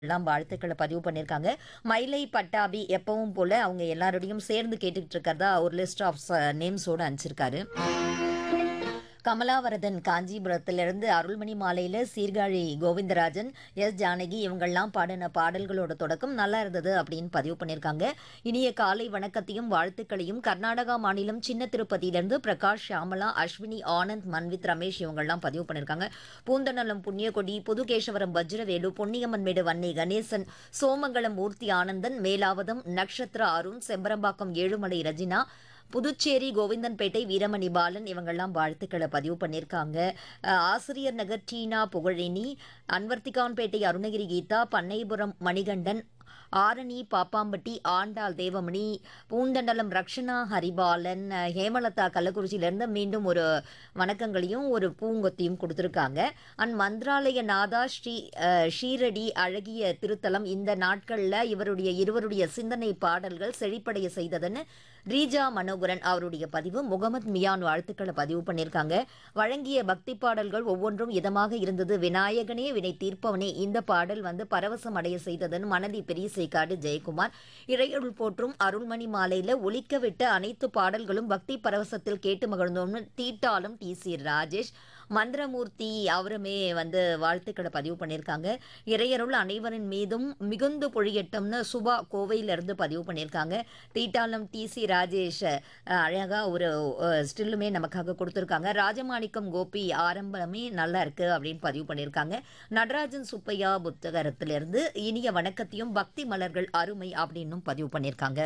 எல்லாம் வாழ்த்துக்களை பதிவு பண்ணியிருக்காங்க மயிலை பட்டாபி எப்பவும் போல அவங்க எல்லாரோடையும் சேர்ந்து கேட்டுக்கிட்டு இருக்கிறதா ஒரு லிஸ்ட் ஆஃப் நேம்ஸோடு அனுப்பிச்சிருக்காரு கமலாவரதன் காஞ்சிபுரத்திலிருந்து அருள்மணி மாலையில் சீர்காழி கோவிந்தராஜன் எஸ் ஜானகி இவங்கெல்லாம் பாடின பாடல்களோட தொடக்கம் நல்லா இருந்தது அப்படின்னு பதிவு பண்ணியிருக்காங்க இனிய காலை வணக்கத்தையும் வாழ்த்துக்களையும் கர்நாடகா மாநிலம் சின்ன திருப்பதியிலிருந்து பிரகாஷ் ஷியாமலா அஸ்வினி ஆனந்த் மன்வித் ரமேஷ் இவங்கெல்லாம் பதிவு பண்ணியிருக்காங்க பூந்தநலம் புண்ணியகொடி புதுகேசவரம் வஜ்ரவேலு பொன்னியம்மன் மேடு வன்னி கணேசன் சோமங்கலம் மூர்த்தி ஆனந்தன் மேலாவதம் நக்ஷத்ரா அருண் செம்பரம்பாக்கம் ஏழுமலை ரஜினா புதுச்சேரி கோவிந்தன்பேட்டை வீரமணி பாலன் இவங்கெல்லாம் வாழ்த்துக்களை பதிவு பண்ணியிருக்காங்க அஹ், ஆசிரியர் நகர் டீனா புகழினி அன்வர்த்திகான்பேட்டை அருணகிரி கீதா பண்ணைபுரம் மணிகண்டன் ஆரணி பாப்பாம்பட்டி ஆண்டாள் தேவமணி பூந்தண்டலம் ரக்ஷனா ஹரிபாலன் அஹ், ஹேமலதா கள்ளக்குறிச்சியிலேருந்து மீண்டும் ஒரு வணக்கங்களையும் ஒரு பூங்கொத்தையும் கொடுத்துருக்காங்க அண்ட் மந்த்ராலய நாதா ஸ்ரீ அஹ், ஷீரடி அழகிய திருத்தலம் இந்த நாட்களில் இவருடைய இருவருடைய சிந்தனை பாடல்கள் செழிப்படைய செய்ததுன்னு ரீஜா மனோகரன் அவருடைய பதிவு முகமது மியான் வாழ்த்துக்களை பதிவு பண்ணியிருக்காங்க வழங்கிய பக்தி பாடல்கள் ஒவ்வொன்றும் இதமாக இருந்தது விநாயகனே வினை தீர்ப்பவனே இந்த பாடல் வந்து பரவசம் அடைய செய்ததன் மனதி பெரிய சேக்காடு ஜெயக்குமார் இறையருள் போற்றும் அருள்மணி மாலையில ஒலிக்க விட்ட அனைத்து பாடல்களும் பக்தி பரவசத்தில் கேட்டு மகிழ்ந்தோம்னு தீட்டாலும் டி சி ராஜேஷ் மந்திரமூர்த்தி அவருமே வந்து வாழ்த்துக்களை பதிவு பண்ணியிருக்காங்க இறையருள் அனைவரின் மீதும் மிகுந்து பொழியட்டும்னு சுபா கோவையிலிருந்து பதிவு பண்ணியிருக்காங்க தீட்டாளம் டி சி ராஜேஷ் அஹ், அழகா ஒரு அஹ், ஸ்டில்லுமே நமக்காக கொடுத்துருக்காங்க ராஜமாணிக்கம் கோபி ஆரம்பமே நல்லா இருக்கு அப்படின்னு பதிவு பண்ணியிருக்காங்க நடராஜன் சுப்பையா புத்தகத்திலிருந்து இனிய வணக்கத்தையும் பக்தி மலர்கள் அருமை அப்படின்னும் பதிவு பண்ணியிருக்காங்க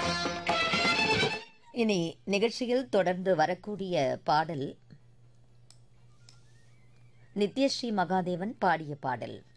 இனி நிகழ்ச்சியில் தொடர்ந்து வரக்கூடிய பாடல் நித்யஸ்ரீ மகாதேவன் பாடிய பாடல்